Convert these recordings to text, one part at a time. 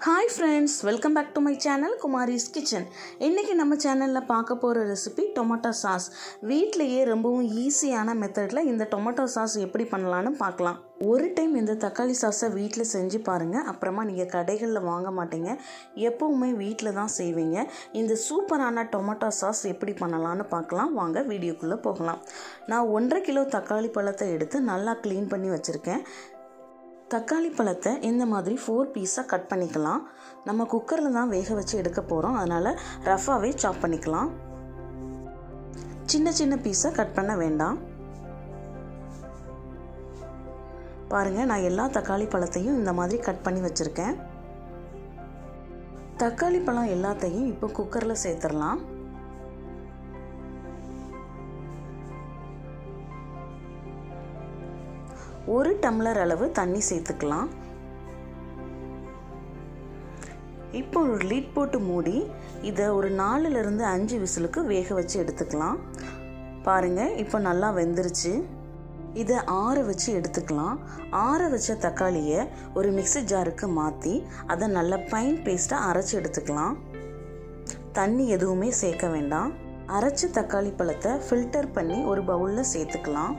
hi friends welcome back to my channel Kumari's kitchen இன்றைக்கி நம்ம சேனலில் பார்க்க போகிற ரெசிபி டொமேட்டோ சாஸ் வீட்டிலையே ரொம்பவும் ஈஸியான மெத்தடில் இந்த டொமேட்டோ சாஸ் எப்படி பண்ணலான்னு பார்க்கலாம் ஒரு டைம் இந்த தக்காளி சாஸை வீட்டில் செஞ்சு பாருங்கள் அப்புறமா நீங்கள் கடைகளில் வாங்க மாட்டீங்க எப்போவுமே வீட்டில் தான் செய்வீங்க இந்த சூப்பரான டொமேட்டோ சாஸ் எப்படி பண்ணலான்னு பார்க்கலாம் வாங்க வீடியோக்குள்ளே போகலாம் நான் ஒன்றரை கிலோ தக்காளி பழத்தை எடுத்து நல்லா க்ளீன் பண்ணி வச்சுருக்கேன் தக்காளி பழத்தை இந்த மாதிரி ஃபோர் பீஸாக கட் பண்ணிக்கலாம் நம்ம குக்கரில் தான் வேக வச்சு எடுக்க போகிறோம் அதனால் ரஃபாகவே சாப் பண்ணிக்கலாம் சின்ன சின்ன பீஸாக கட் பண்ண வேண்டாம் பாருங்கள் நான் எல்லா தக்காளி பழத்தையும் இந்த மாதிரி கட் பண்ணி வச்சுருக்கேன் தக்காளி பழம் எல்லாத்தையும் இப்போ குக்கரில் சேர்த்துடலாம் ஒரு டம்ளர் அளவு தண்ணி சேர்த்துக்கலாம் இப்போ ஒரு லிட் போட்டு மூடி இதை ஒரு நாலுலேருந்து அஞ்சு விசிலுக்கு வேக வச்சு எடுத்துக்கலாம் பாருங்கள் இப்போ நல்லா வெந்துருச்சு இதை ஆற வச்சு எடுத்துக்கலாம் ஆற வச்ச தக்காளியை ஒரு மிக்சி ஜாருக்கு மாற்றி அதை நல்லா பைன் பேஸ்ட்டாக அரைச்சி எடுத்துக்கலாம் தண்ணி எதுவுமே சேர்க்க வேண்டாம் அரைச்ச தக்காளி பழத்தை ஃபில்டர் பண்ணி ஒரு பவுலில் சேர்த்துக்கலாம்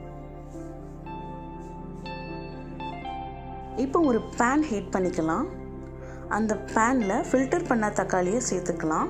இப்போ ஒரு பேன் ஹீட் பண்ணிக்கலாம் அந்த பேனில் ஃபில்டர் பண்ண தக்காளியை சேர்த்துக்கலாம்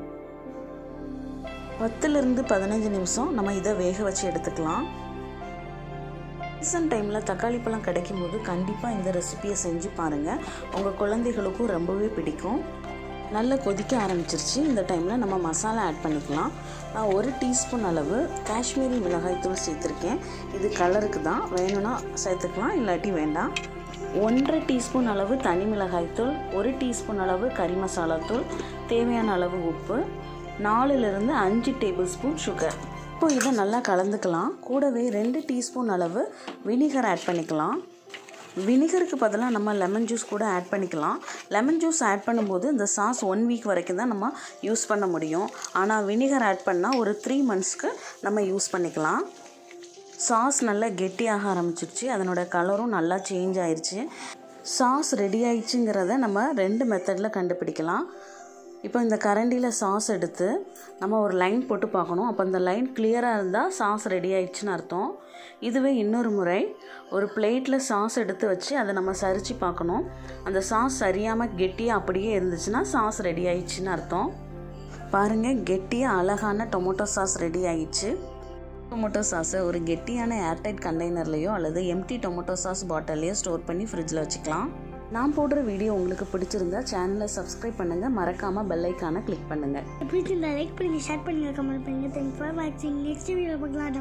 பத்துலேருந்து பதினஞ்சு நிமிஷம் நம்ம இதை வேக வச்சு எடுத்துக்கலாம் சீசன் டைமில் தக்காளி பழம் கிடைக்கும் போது கண்டிப்பாக இந்த ரெசிபியை செஞ்சு பாருங்கள் உங்கள் குழந்தைகளுக்கும் ரொம்பவே பிடிக்கும் நல்லா கொதிக்க ஆரம்பிச்சிருச்சு இந்த டைமில் நம்ம மசாலா ஆட் பண்ணிக்கலாம் நான் ஒரு டீஸ்பூன் அளவு காஷ்மீரி மிளகாய்த்தூள் சேர்த்துருக்கேன் இது கலருக்கு தான் வேணும்னா சேர்த்துக்கலாம் இல்லாட்டி வேண்டாம் ஒன்றரை டீஸ்பூன் அளவு தனி மிளகாய்த்தூள் ஒரு டீஸ்பூன் அளவு கறி மசாலாத்தூள் தேவையான அளவு உப்பு நாலுலேருந்து அஞ்சு டேபிள் ஸ்பூன் சுகர் இப்போ இதை நல்லா கலந்துக்கலாம் கூடவே ரெண்டு டீஸ்பூன் அளவு வினிகர் ஆட் பண்ணிக்கலாம் வினிகருக்கு பதிலாக நம்ம லெமன் ஜூஸ் கூட ஆட் பண்ணிக்கலாம் லெமன் ஜூஸ் ஆட் பண்ணும்போது இந்த சாஸ் ஒன் வீக் வரைக்கும் தான் நம்ம யூஸ் பண்ண முடியும் ஆனால் வினிகர் ஆட் பண்ணால் ஒரு த்ரீ மந்த்ஸ்க்கு நம்ம யூஸ் பண்ணிக்கலாம் சாஸ் நல்லா கெட்டியாக ஆரம்பிச்சிருச்சு அதனோட கலரும் நல்லா சேஞ்ச் ஆயிடுச்சு சாஸ் ரெடி ஆயிடுச்சுங்கிறத நம்ம ரெண்டு மெத்தடில் கண்டுபிடிக்கலாம் இப்போ இந்த கரண்டியில் சாஸ் எடுத்து நம்ம ஒரு லைன் போட்டு பார்க்கணும் அப்போ அந்த லைன் கிளியராக இருந்தால் சாஸ் ரெடி ஆயிடுச்சுன்னு அர்த்தம் இதுவே இன்னொரு முறை ஒரு பிளேட்டில் சாஸ் எடுத்து வச்சு அதை நம்ம சரித்து பார்க்கணும் அந்த சாஸ் சரியாமல் கெட்டியாக அப்படியே இருந்துச்சுன்னா சாஸ் ரெடி ஆயிடுச்சுன்னு அர்த்தம் பாருங்கள் கெட்டியாக அழகான டொமேட்டோ சாஸ் ரெடி ஆயிடுச்சு டொமேட்டோ சாஸை ஒரு கெட்டியான ஏர்டைட் கண்டெய்னர்லேயோ அல்லது எம்டி டொமேட்டோ சாஸ் பாட்டிலையோ ஸ்டோர் பண்ணி ஃப்ரிட்ஜில் வச்சுக்கலாம் நான் போடுற வீடியோ உங்களுக்கு பிடிச்சிருந்தா சேனலை சப்ஸ்கிரைப் பண்ணுங்கள் மறக்காமல் பெல்லைக்கான கிளிக் பண்ணுங்கள் பிடிச்சிருந்தா லைக் பண்ணுங்க ஷேர் பண்ணுங்க கமெண்ட் பண்ணுங்க தேங்க்ஸ் ஃபார் வாட்சிங் நெக்ஸ்ட் வீடியோ பார்க்கலாம்